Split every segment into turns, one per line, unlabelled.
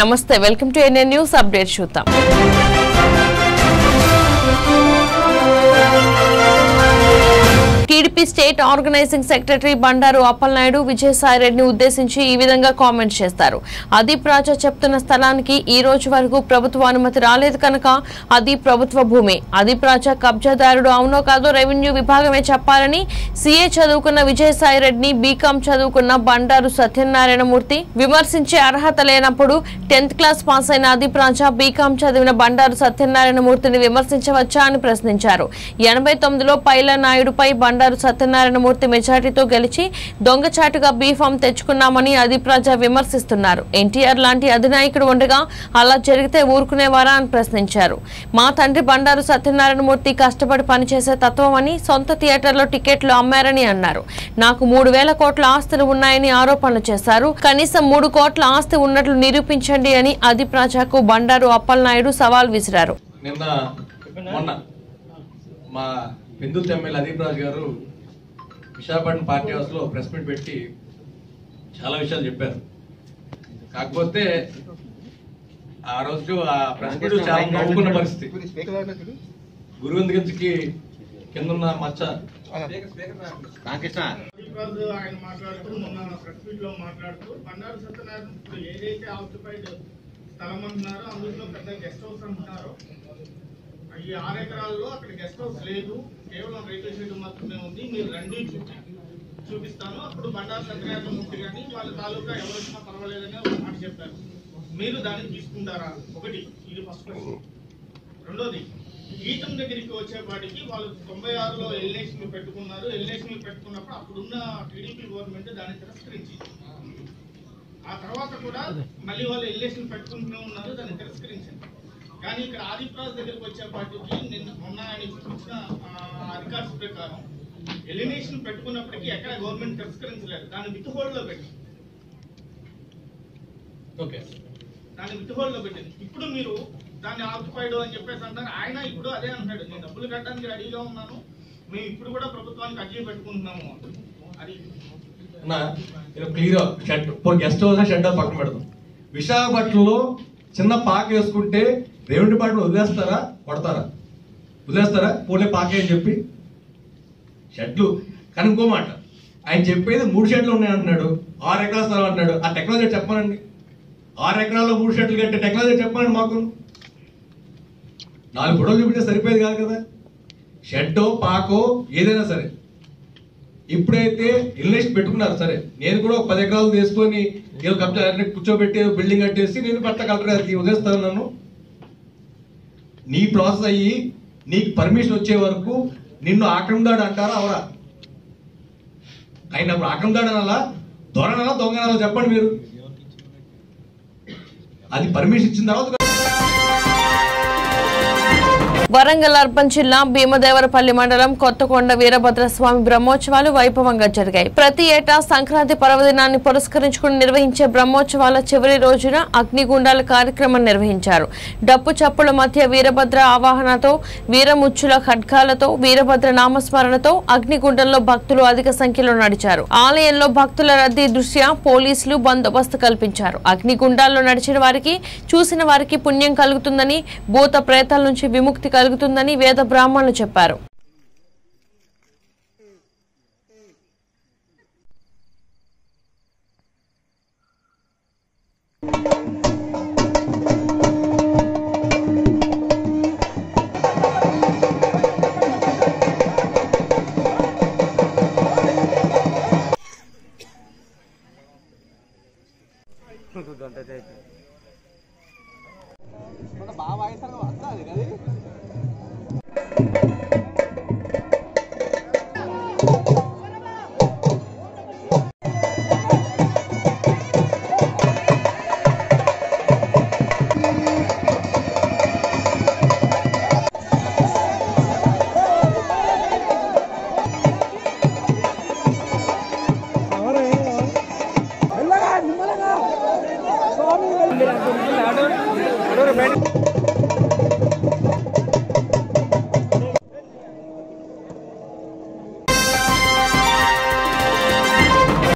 నమస్తే welcome to N N news update చూద్దాం TDP state organizing secretary Bandaru Appalanaidu విజయసాయిరెడ్డిని ఉద్దేశించి ఈ విధంగా కామెంట్ చేస్తారు అదీప్ రాజా చెప్తున్న స్థలానికి ఈ రోజు వరకు ప్రభుత్వ అనుమతి రాలేదు కనుక అది ప్రభుత్వ భూమి అదీప్ రాజా కబ్జాదారుడు అవునో కాదో రెవెన్యూ విభాగమే చెప్పాలని సీఏ చదువుకున్న విజయసాయిరెడ్డిని బీకాం చదువుకున్న బండారు సత్యనారాయణమూర్తి విమర్శించే అర్హత లేనప్పుడు టెన్త్ క్లాస్ పాస్ అయిన అదీప్ రాజా బీకాం చదివిన బండారు సత్యనారాయణమూర్తిని విమర్శించవచ్చా అని ప్రశ్నించారు ఎనభై తొమ్మిదిలో పైల నాయుడుపై బండారు సత్యనారాయణమూర్తి మెజార్టీతో గెలిచి దొంగచాటుగా బీఫామ్ తెచ్చుకున్నామని అదీప్ రాజా విమర్శిస్తున్నారు ఎన్టీఆర్ లాంటి అధినాయకుడు ఉండగా అలా జరిగితే ఊరుకునేవారా అని ప్రశ్నించారు మా తండ్రి బండారు సత్యనారాయణమూర్తి కష్టపడి పనిచేసే తత్వం అని సొంత థియేటర్లో టికెట్లు అమ్మారని అన్నారు నాకు మూడు వేల కోట్ల ఆస్తులు ఉన్నాయని ఆరోపణలు చేశారు కనీసం మూడు కోట్ల ఆస్తి ఉన్నట్లు నిరూపించండి అని అదీప్ రాజాకు బండారు అప్పలనాయుడు సవాల్ విసిరారు
నిన్న మొన్న మా హిందూ ఎమ్మెల్యే అదీప్ రాజు గారు విశాఖపట్నం పార్టీ హౌస్ లో ప్రెస్ మీట్ పెట్టి చాలా విషయాలు చెప్పారు కాకపోతే ఆ రోజు ఆ ప్రెస్ మీట్ చాలా నవ్వుకున్న పరిస్థితి గురువింద్ గంజ్కి కింద ఉన్న మచ్చ
రామకృష్ణ
ఈరోజు ఆయన మాట్లాడుతూ మొన్న ప్రెస్ మీట్ లో మాట్లాడుతూ బండారు సత్యనారాయణ ఇప్పుడు ఏదైతే ఆక్యుపైడ్ స్థలం అంటున్నారో అందులో పెద్ద గెస్ట్ హౌస్ అంటున్నారో ఈ ఆరు ఎకరాల్లో అక్కడ గెస్ట్ హౌస్ లేదు కేవలం రైల్వే షెడ్ మాత్రమే ఉంది మీరు రండి చూపి చూపిస్తాను అప్పుడు బండారు సత్యనారాయణ మూర్తి కానీ వాళ్ళ తాలూకా ఎవరు వచ్చినా పర్వాలేదని ఒక మాట చెప్పారు మీరు దాన్ని తీసుకుంటారా ఒకటి ఇది ఫస్ట్ క్వశ్చన్ రెండోది గీతం దగ్గరికి వచ్చేపాటికి వాళ్ళు తొంభై ఆరులో ఎల్ఐసి పెట్టుకున్నారు ఎల్ఐసి పెట్టుకున్నప్పుడు అప్పుడున్న టీడీపీ గవర్నమెంట్ దాన్ని తిరస్కరించింది ఆ తర్వాత కూడా మళ్ళీ వాళ్ళు ఎల్ఐసి పెట్టుకుంటూనే ఉన్నారు దాన్ని తిరస్కరించింది కానీ ఇక్కడ ఆదిప్రాజ్ దగ్గరికి వచ్చేపాటికి నిన్న మొన్న ఆయన ఇచ్చిన అధికార్స్ ప్రకారం ఎలినేషన్ పెట్టుకున్నప్పటికీ ఎక్కడ గవర్నమెంట్ తిరస్కరించలేదు దాన్ని విత్ హోల్డ్ లో పెట్టి
ఓకే
దాన్ని విత్ హోల్డ్ లో పెట్టింది ఇప్పుడు మీరు దాన్ని ఆక్యుపైడ్ అని చెప్పేసి అంటారు ఆయన ఇప్పుడు అదే అంటాడు నేను డబ్బులు కట్టడానికి రెడీగా ఉన్నాను మేము ఇప్పుడు కూడా ప్రభుత్వానికి అర్జీ పెట్టుకుంటున్నాము అది
నా క్లియర్ షెడ్ ఇప్పుడు గెస్ట్ హౌస్ షెడ్ హౌస్ పక్కన పెడదాం విశాఖపట్నంలో చిన్న పాక వేసుకుంటే రెవెన్యూ డిపార్ట్మెంట్ వదిలేస్తారా కొడతారా వదిలేస్తారా పోలే పాకే అని చెప్పి షెడ్లు కానీ ఇంకో మాట ఆయన చెప్పేది మూడు షెడ్లు ఉన్నాయి అంటున్నాడు ఆరు ఎకరాల స్థలం అంటున్నాడు ఆ టెక్నాలజీ చెప్పానండి ఆరు ఎకరాల్లో మూడు షెడ్లు కట్టే టెక్నాలజీ చెప్పానండి మాకు నాలుగు ఫోటోలు చూపించే సరిపోయేది కాదు కదా షెడ్డో పాకో ఏదైనా సరే ఇప్పుడైతే ఇన్వెస్ట్ పెట్టుకున్నారు సరే నేను కూడా ఒక పది ఎకరాలు తీసుకొని ఏదో కబ్జా అన్ని కూర్చోబెట్టి ఏదో బిల్డింగ్ కట్టేసి నేను పట్ట కలెక్టర్ గారికి వదిలేస్తాను నన్ను నీ ప్రాసెస్ అయ్యి నీకు పర్మిషన్ వచ్చే వరకు నిన్ను ఆక్రమదాడు అంటారా అవరా అయినప్పుడు ఆక్రమదాడు అనాలా దొరనాలా దొంగనాలా చెప్పండి మీరు అది పర్మిషన్ ఇచ్చిన తర్వాత
వరంగల్ అర్బన్ జిల్లా భీమదేవరపల్లి మండలం కొత్తకొండ వీరభద్రస్వామి బ్రహ్మోత్సవాలు వైభవంగా జరిగాయి ప్రతి ఏటా సంక్రాంతి పర్వదినాన్ని పురస్కరించుకుని నిర్వహించే బ్రహ్మోత్సవాల చివరి రోజున అగ్నిగుండాల కార్యక్రమం నిర్వహించారు డప్పు చప్పుల మధ్య వీరభద్ర ఆవాహనతో వీరముచ్చుల ఖడ్గాలతో వీరభద్ర నామస్మరణతో అగ్నిగుండంలో భక్తులు అధిక సంఖ్యలో నడిచారు ఆలయంలో భక్తుల రద్దీ దృష్ట్యా పోలీసులు బందోబస్తు కల్పించారు అగ్నిగుండాల్లో నడిచిన వారికి చూసిన వారికి పుణ్యం కలుగుతుందని భూత ప్రేతాల నుంచి విముక్తి కలుగుతుందని వేద బ్రాహ్మణులు చెప్పారు
బాగా వాయిస్తారు వస్తుంది కదా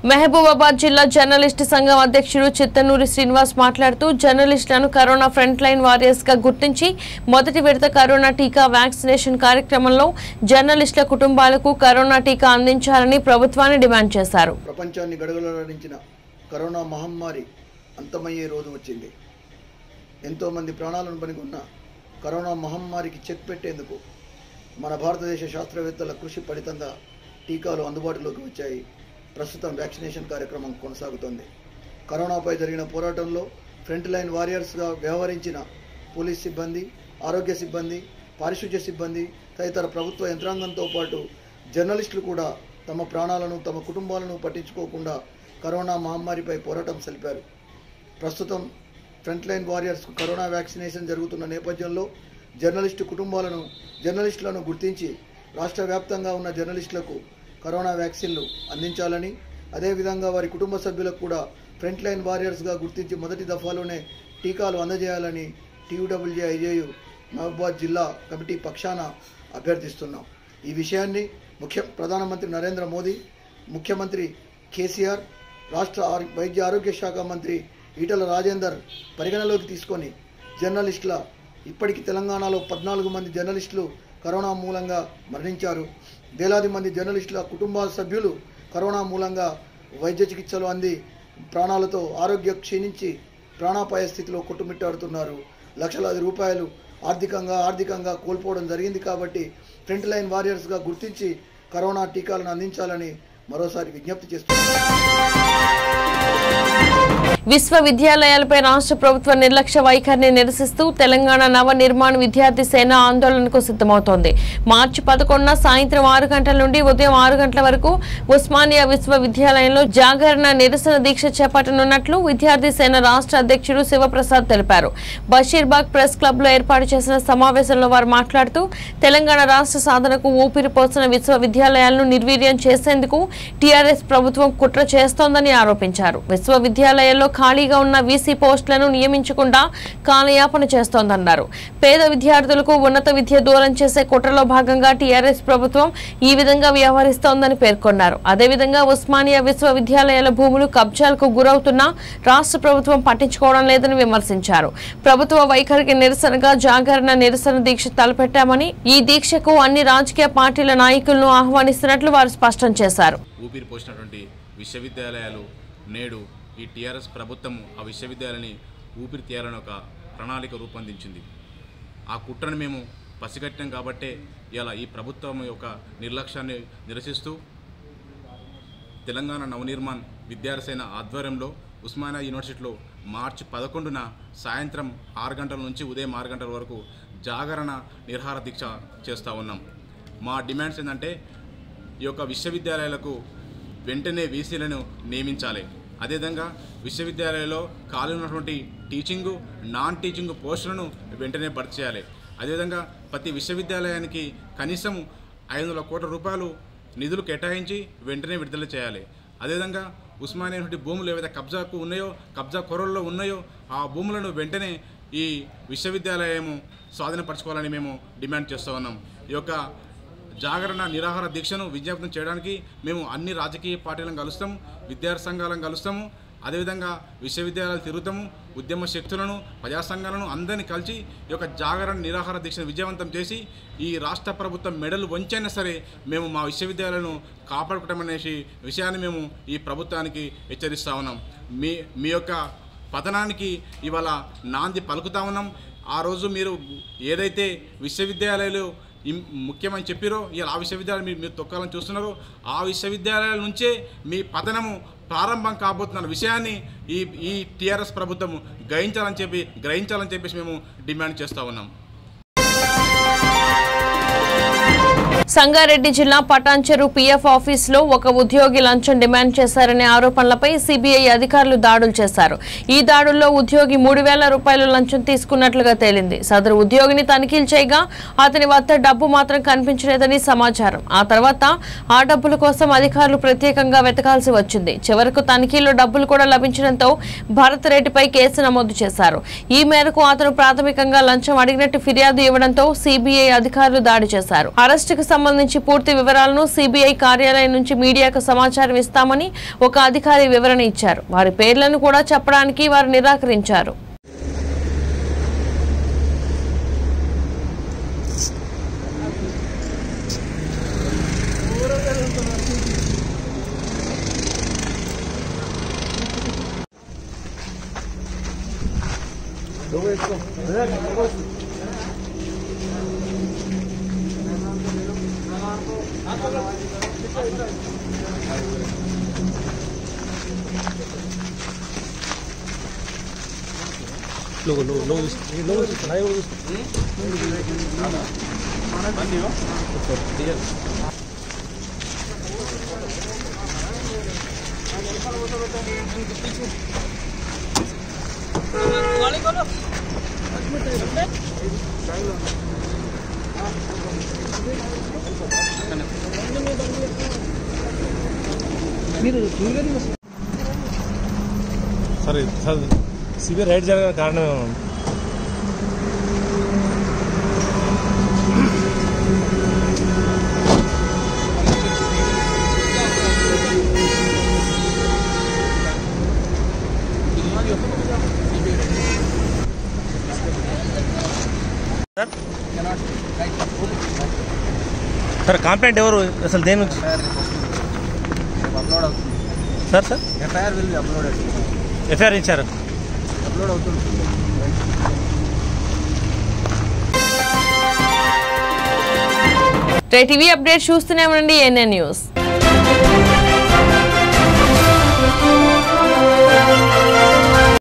మహబూబాబాద్ జిల్లా జర్నలిస్టు సంఘం అధ్యక్షుడు చిత్తనూరి శ్రీనివాస్ మాట్లాడుతూ జర్నలిస్టులను కరోనా ఫ్రంట్ లైన్ వారియర్స్ గా గుర్తించి మొదటి విడత కరోనా టీకా వ్యాక్సినేషన్ కార్యక్రమంలో జర్నలిస్టుల కుటుంబాలకు కరోనా టీకా అందించాలని ప్రభుత్వాన్ని డిమాండ్ చేశారు
ప్రపంచాన్ని గడగడలాడించిన కరోనా మహమ్మారి అంతమయ్యే రోజు వచ్చింది ఎంతోమంది ప్రాణాలను పనికొన్న కరోనా మహమ్మారికి చెక్ పెట్టేందుకు మన భారతదేశ శాస్త్రవేత్తల కృషి ఫలితంగా టీకాలు అందుబాటులోకి వచ్చాయి ప్రస్తుతం వ్యాక్సినేషన్ కార్యక్రమం కొనసాగుతోంది కరోనాపై జరిగిన పోరాటంలో ఫ్రంట్ లైన్ వారియర్స్గా వ్యవహరించిన పోలీస్ సిబ్బంది ఆరోగ్య సిబ్బంది పారిశుధ్య సిబ్బంది తదితర ప్రభుత్వ యంత్రాంగంతో పాటు జర్నలిస్టులు కూడా తమ ప్రాణాలను తమ కుటుంబాలను పట్టించుకోకుండా కరోనా మహమ్మారిపై పోరాటం సలిపారు ప్రస్తుతం ఫ్రంట్ లైన్ వారియర్స్కు కరోనా వ్యాక్సినేషన్ జరుగుతున్న నేపథ్యంలో జర్నలిస్టు కుటుంబాలను జర్నలిస్టులను గుర్తించి రాష్ట్ర వ్యాప్తంగా ఉన్న జర్నలిస్టులకు కరోనా వ్యాక్సిన్లు అందించాలని అదేవిధంగా వారి కుటుంబ సభ్యులకు కూడా ఫ్రంట్ లైన్ వారియర్స్గా గుర్తించి మొదటి దఫాలోనే టీకాలు అందజేయాలని టీయూడబ్ల్యూజే ఐజేయు మహబూబాద్ జిల్లా కమిటీ పక్షాన అభ్యర్థిస్తున్నాం ఈ విషయాన్ని ముఖ్య ప్రధానమంత్రి నరేంద్ర మోదీ ముఖ్యమంత్రి కేసీఆర్ రాష్ట్ర ఆరో- వైద్య ఆరోగ్య శాఖ మంత్రి ఈటల రాజేందర్ పరిగణలోకి తీసుకొని జర్నలిస్టుల ఇప్పటికి తెలంగాణలో పద్నాలుగు మంది జర్నలిస్టులు కరోనా మూలంగా మరణించారు వేలాది మంది జర్నలిస్టుల కుటుంబ సభ్యులు కరోనా మూలంగా వైద్య చికిత్సలు అంది ప్రాణాలతో ఆరోగ్యం క్షీణించి ప్రాణాపాయ స్థితిలో కొట్టుమిట్టాడుతున్నారు లక్షలాది రూపాయలు ఆర్థికంగా ఆర్థికంగా కోల్పోవడం జరిగింది కాబట్టి ఫ్రంట్ లైన్ వారియర్స్గా గుర్తించి కరోనా టీకాలను అందించాలని మరోసారి విజ్ఞప్తి చేస్తున్నారు
విశ్వవిద్యాలయాలపై రాష్ట్ర ప్రభుత్వ నిర్లక్ష్య వైఖరిని నిరసిస్తూ తెలంగాణ నవ నిర్మాణ విద్యార్థి సేన ఆందోళనకు సిద్ధమవుతోంది మార్చి పదకొండున సాయంత్రం ఆరు గంటల నుండి ఉదయం ఆరు గంటల వరకు ఉస్మానియా విశ్వవిద్యాలయంలో జాగరణ నిరసన దీక్ష చేపట్టనున్నట్లు విద్యార్థి సేన రాష్ట్ర అధ్యక్షుడు శివప్రసాద్ తెలిపారు బషీర్బాగ్ ప్రెస్ క్లబ్ లో ఏర్పాటు చేసిన సమావేశంలో వారు మాట్లాడుతూ తెలంగాణ రాష్ట్ర సాధనకు ఊపిరి పోసిన విశ్వవిద్యాలయాలను నిర్వీర్యం చేసేందుకు టీఆర్ఎస్ ప్రభుత్వం కుట్ర చేస్తోందని ఆరోపించారు విశ్వవిద్యాలయాల్లో ఖాళీగా ఉన్న వీసీ పోస్టులను నియమించకుండా కాలయాపన చేస్తోందన్నారు పేద విద్యార్థులకు ఉన్నత విద్య దూరం చేసే కుట్రలో భాగంగా టీఆర్ఎస్ ప్రభుత్వం ఈ విధంగా వ్యవహరిస్తోందని పేర్కొన్నారు అదేవిధంగా ఉస్మానియా విశ్వవిద్యాలయాల భూములు కబ్జాలకు గురవుతున్నా రాష్ట్ర ప్రభుత్వం పట్టించుకోవడం లేదని విమర్శించారు ప్రభుత్వ వైఖరికి నిరసనగా జాగరణ నిరసన దీక్ష తలపెట్టామని ఈ దీక్షకు అన్ని రాజకీయ పార్టీల నాయకులను ఆహ్వానిస్తున్నట్లు వారు స్పష్టం చేశారు
ఊపిరి పోసినటువంటి విశ్వవిద్యాలయాలు నేడు ఈ టీఆర్ఎస్ ప్రభుత్వం ఆ విశ్వవిద్యాలయాన్ని ఊపిరి తీయాలని ఒక ప్రణాళిక రూపొందించింది ఆ కుట్రను మేము పసిగట్టాం కాబట్టే ఇలా ఈ ప్రభుత్వం యొక్క నిర్లక్ష్యాన్ని నిరసిస్తూ తెలంగాణ నవనిర్మాణ్ విద్యార్థిసేన ఆధ్వర్యంలో ఉస్మానియా యూనివర్సిటీలో మార్చి పదకొండున సాయంత్రం ఆరు గంటల నుంచి ఉదయం ఆరు గంటల వరకు జాగరణ నిర్హార దీక్ష చేస్తూ ఉన్నాం మా డిమాండ్స్ ఏంటంటే ఈ యొక్క విశ్వవిద్యాలయాలకు వెంటనే వీసీలను నియమించాలి అదేవిధంగా విశ్వవిద్యాలయాల్లో ఖాళీ ఉన్నటువంటి టీచింగు నాన్ టీచింగ్ పోస్టులను వెంటనే భర్తీ చేయాలి అదేవిధంగా ప్రతి విశ్వవిద్యాలయానికి కనీసం ఐదు వందల కోట్ల రూపాయలు నిధులు కేటాయించి వెంటనే విడుదల చేయాలి అదేవిధంగా ఉస్మానియా యూనివర్సిటీ భూములు ఏవైతే కబ్జాకు ఉన్నాయో కబ్జా కొరల్లో ఉన్నాయో ఆ భూములను వెంటనే ఈ విశ్వవిద్యాలయము స్వాధీనపరచుకోవాలని మేము డిమాండ్ చేస్తూ ఉన్నాం ఈ యొక్క జాగరణ నిరాహార దీక్షను విజ్ఞాపనం చేయడానికి మేము అన్ని రాజకీయ పార్టీలను కలుస్తాము విద్యార్థి సంఘాలను కలుస్తాము అదేవిధంగా విశ్వవిద్యాలయాలు తిరుగుతాము ఉద్యమ శక్తులను ప్రజా సంఘాలను అందరినీ కలిసి ఈ యొక్క జాగరణ నిరాహార దీక్షను విజయవంతం చేసి ఈ రాష్ట్ర ప్రభుత్వం మెడలు వంచైనా సరే మేము మా విశ్వవిద్యాలయాలను కాపాడుకుంటామనేసి విషయాన్ని మేము ఈ ప్రభుత్వానికి హెచ్చరిస్తా ఉన్నాం మీ మీ యొక్క పతనానికి ఇవాళ నాంది పలుకుతా ఉన్నాం ఆ రోజు మీరు ఏదైతే విశ్వవిద్యాలయాలు ఇం- ముఖ్యమని చెప్పిరో ఇలా ఆ విశ్వవిద్యాలయం మీరు మీరు తొక్కాలని చూస్తున్నారో ఆ విశ్వవిద్యాలయాల నుంచే మీ పతనము ప్రారంభం కాబోతున్న విషయాన్ని ఈ ఈ టీఆర్ఎస్ ప్రభుత్వం గ్రహించాలని చెప్పి గ్రహించాలని చెప్పేసి మేము డిమాండ్ చేస్తూ ఉన్నాం
సంగారెడ్డి జిల్లా పటాన్చెరు పీఎఫ్ ఆఫీస్ లో ఒక ఉద్యోగి లంచం డిమాండ్ చేశారనే ఆరోపణలపై సిబిఐ అధికారులు దాడులు చేశారు ఈ దాడుల్లో ఉద్యోగి మూడు వేల రూపాయలు లంచం తీసుకున్నట్లుగా తేలింది సదరు ఉద్యోగిని తనిఖీలు చేయగా అతని వద్ద డబ్బు మాత్రం కనిపించలేదని సమాచారం ఆ తర్వాత ఆ డబ్బుల కోసం అధికారులు ప్రత్యేకంగా వెతకాల్సి వచ్చింది చివరకు తనిఖీల్లో డబ్బులు కూడా లభించడంతో భరత్ రెడ్డిపై కేసు నమోదు చేశారు ఈ మేరకు అతను ప్రాథమికంగా లంచం అడిగినట్టు ఫిర్యాదు ఇవ్వడంతో సిబిఐ అధికారులు దాడి చేశారు అరెస్టుకు సంబంధించి పూర్తి వివరాలను సిబిఐ కార్యాలయం నుంచి మీడియాకు సమాచారం ఇస్తామని ఒక అధికారి వివరణ ఇచ్చారు వారి పేర్లను కూడా చెప్పడానికి వారు నిరాకరించారు
సరే సార్ సిబిఐ రైడ్ జరగడానికి కారణం ఏమన్నా సార్ కంప్లైంట్ ఎవరు అసలు దేని నుంచి
అప్లోడ్ అవుతుంది
sir sir
FIR will be uploaded
FIR ఇచ్చారు
అప్లోడ్ అవుతుంది
టీవీ అప్డేట్ చూస్తూనే ఉండండి ఎన్ఎన్ న్యూస్